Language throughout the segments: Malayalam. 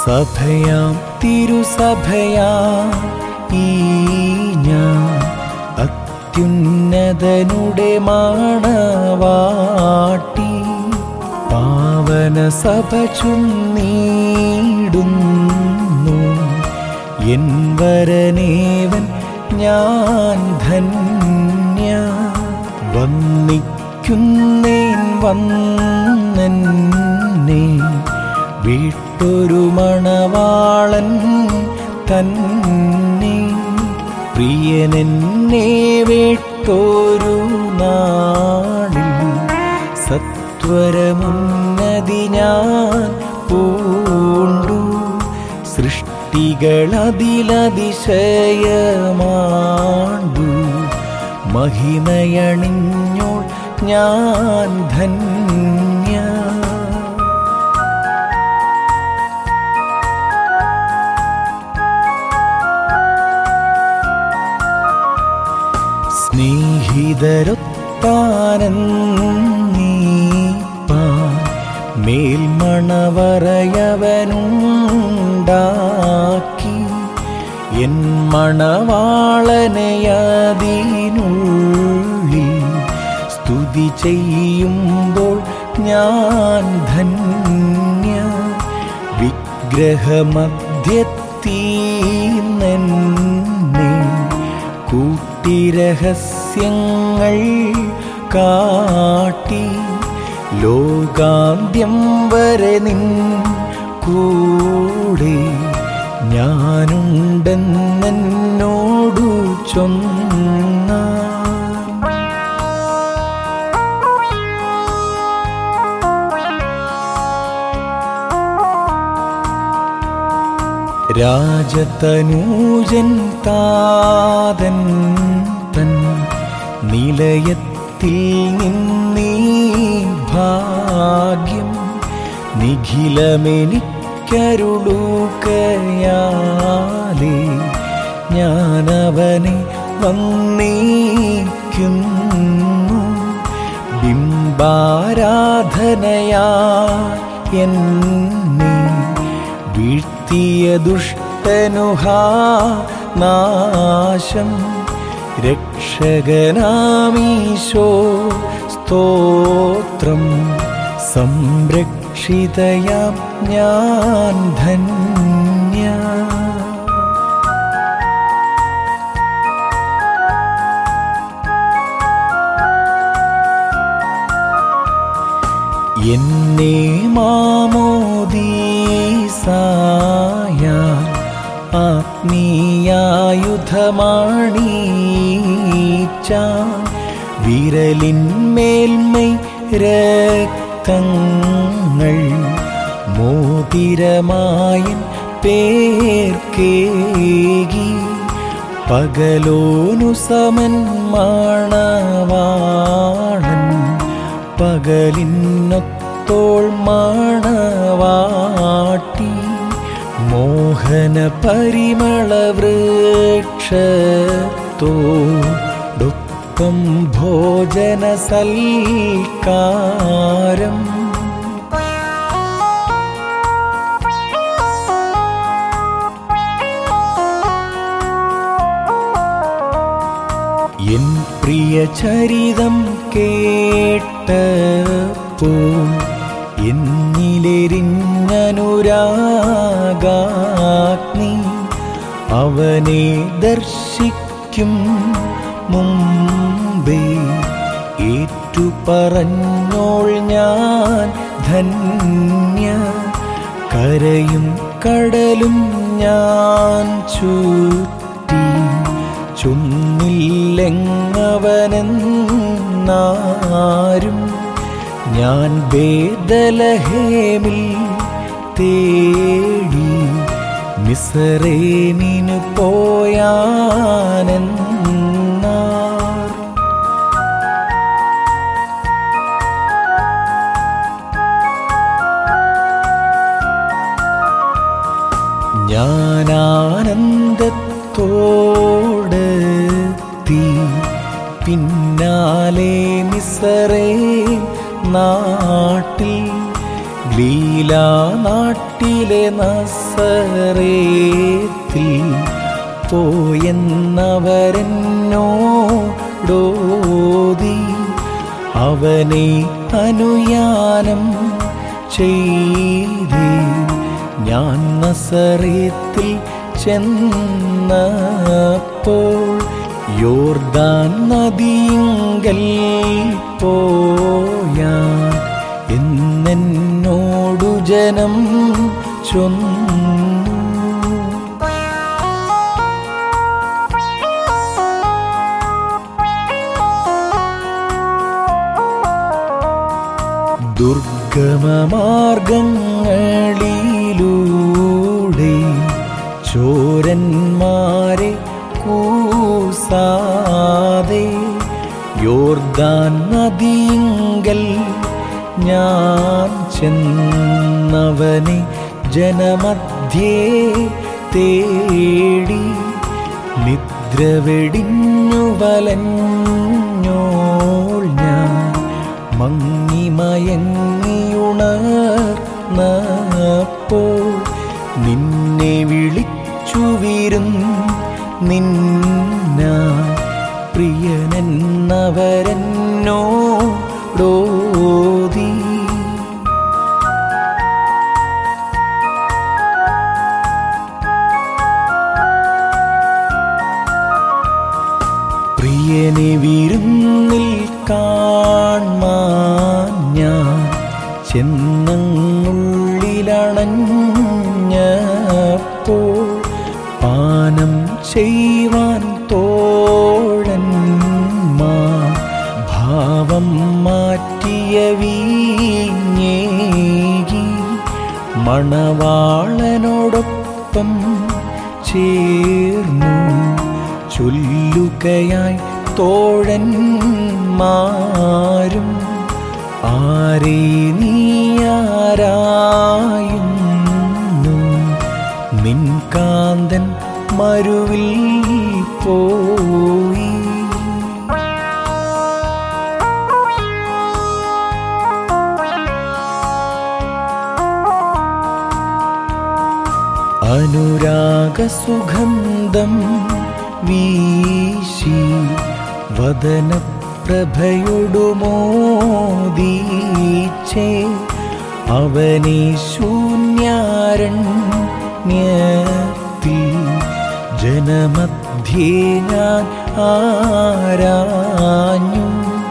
സഭയാം തിരുസഭയാ ഈ ഞാൻ അത്യുന്നതനുടെ മാണവാട്ടി പാവന സഭ ചുന്നീടുന്നു എൻ വരനേവൻ ഞാൻ ധന്യ വന്നിക്കുന്നേൻ വന്നെന്നെ വീട്ടൊരു മണവാളൻ തന്നെ പ്രിയനെന്നെ വീട്ടൊരു നാളിൽ സത്വരമുന്നതി ഞാൻ പൂണ്ടു സൃഷ്ടികളതിലതിശയമാണ്ടു മഹിമയണിഞ്ഞോൾ ഞാൻ ധന്യ സ്നേഹിതരൊത്താനീപ്പാൻ മേൽമണവറയവനുണ്ടാക്കി എൻ മണവാളനയതിനുള്ളിൽ സ്തുതി ചെയ്യുമ്പോൾ ഞാൻ ധന്യ വിഗ്രഹമധ്യത്തീന്നെ കൂട്ടിരഹസ്യങ്ങൾ കാട്ടി ലോകാന്ത്യം വരെ നിൻ കൂടെ ഞാനുണ്ടെന്നോടു ചൊന്ന രാജതനൂജൻ താതൻ തൻ നിലയത്തിൽ നിന്നീ ഭാഗ്യം നിഖിലമെനിക്കരുളുകയാലേ ഞാനവനെ വന്നേക്കുന്നു ബിംബാരാധനയാ എന്നെ വീഴ്ത്തിയ ദുഷ്ടനുഹാ നാശം രക്ഷകനാമീശോ സ്തോത്രം സംരക്ഷിതയാം ഞാൻ ധന്യ എന്നെ മാമോദീസായ ആത്മീയായുധമാണീച്ച വിരലിന്മേൽമൈ രക്തങ്ങൾ മോതിരമായൻ പേർക്കേകി പകലോനു സമൻ മാണവാളൻ പകലിന്നത്തോൾ മാണവാട്ടി മോഹന പരിമള വൃക്ഷത്തോടൊപ്പം ഭോജന സൽക്കാരം എൻ പ്രിയ ചരിതം കേട്ടപ്പോൾ എന്നിലെരിഞ്ഞനുരാഗാഗ്നി അവനെ ദർശിക്കും മുമ്പേ ഏറ്റു പറഞ്ഞോൾ ഞാൻ ധന്യ കരയും കടലും ഞാൻ ചുറ്റി ചൊന്നില്ലെങ്ങവനെന്നാരും ഞാൻ ബേദലഹേമിൽ തേടി മിസറേമിനു പോയാനെന്നാർ ഞാൻ ആനന്ദത്തോട് തീ പിന്നാലെ മിസറേ നാട്ടിൽ ലീലാ നാട്ടിലെ നസറേത്തിൽ പോയെന്നവരെന്നോടോതി അവനെ അനുയാനം ചെയ്തേ ഞാൻ നസറേത്തിൽ ചെന്നപ്പോൾ യോർദാൻ നദിയിങ്കൽ പോയാൻ എന്നെന്നോടു ജനം ചൊന്നു ദുർഗമമാർഗങ്ങളിലൂടെ ചോരന്മാരെ കൂസാതെ യോർദാൻ നദിയിങ്കൽ ഞാൻ ചെന്നവനെ ജനമധ്യേ തേടി നിദ്ര വെടിഞ്ഞു വലഞ്ഞോൾ ഞാൻ മങ്ങിമയങ്ങിയുണർന്നപ്പോൾ നിന്നെ വിളിച്ചു വിരും നിന്ന പ്രിയനെന്നവരെന്നോടോതി പ്രിയനെ വിരുന്നിൽ കാൺമാൻ ഞാൻ ചെന്നുള്ളിലണഞ്ഞപ്പോൾ പാനം ചെയ്യുവാൻ തോഴന്മാ ഭാവം മാറ്റിയ വീഞ്ഞേകി മണവാളനോടൊപ്പം ചേർന്നു ചൊല്ലുകയായി തോഴന്മാരും ആരേ നീയാരായുന്നു നിൻ കാന്തൻ മരുവിൽ പോയി അനുരാഗസുഗന്ധം വീശി വദനപ്രഭയൊടുമോദീച്ചേ അവനെ ശൂന്യാരണ്യത്തിൽ ജനമധ്യേ ഞാൻ ആരാഞ്ഞു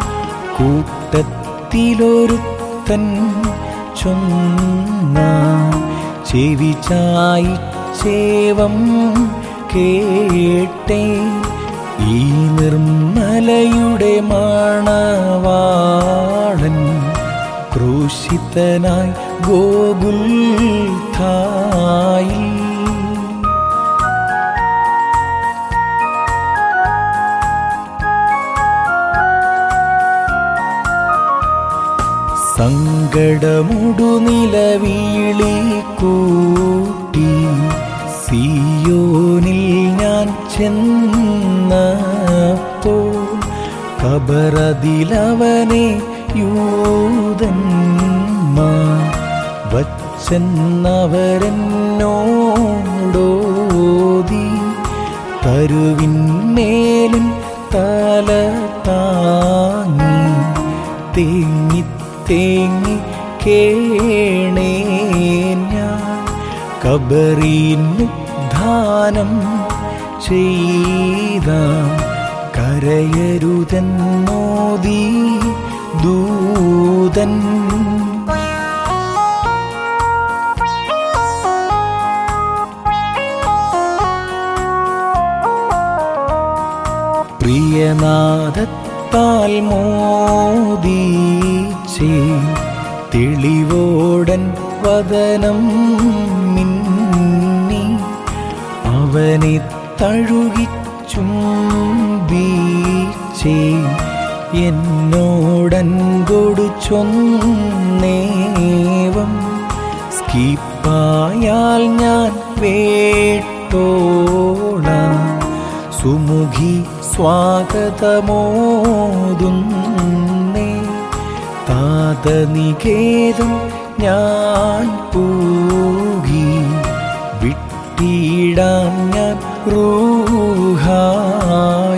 കൂട്ടത്തിലൊരുത്തൻ ചൊന്ന ചെവി ചായിച്ചേവം കേട്ടേ ഈ നിർമ്മലയുടെ മണവാളൻ ക്രൂശിതനായി ഗോകുൽ ഥായിൽ സങ്കടമുടു നിലവീളി കൂട്ടി സിയോനിൽ ഞാൻ ചെന്നപ്പോൾ കബറതിലവനെ യൂതന്മാ വച്ചെന്നവരെന്നോടോതി തരുവിന്മേലും തല താങ്ങി തേങ്ങി തേങ്ങി കേണേ ഞാൻ കബറീനുദ്ധാനം ചെയ്ത കരയരുതെന്നോതി ദൂതൻ പ്രിയനാദത്താൽ മോദീച്ചേ തെളിവോടൻ വദനം മിന്നി അവനെ തഴുകിച്ചും ബീച്ചേ എന്നോടൻകൊടു ചൊന്നേവം സ്കീപ്പായാൽ ഞാൻ വേട്ടോളാം സുമുഖി സ്വാഗതമോതുന്നേ താതനികേതം ഞാൻ പൂകി വിട്ടിടാൻ ഞാൻ റൂഹായി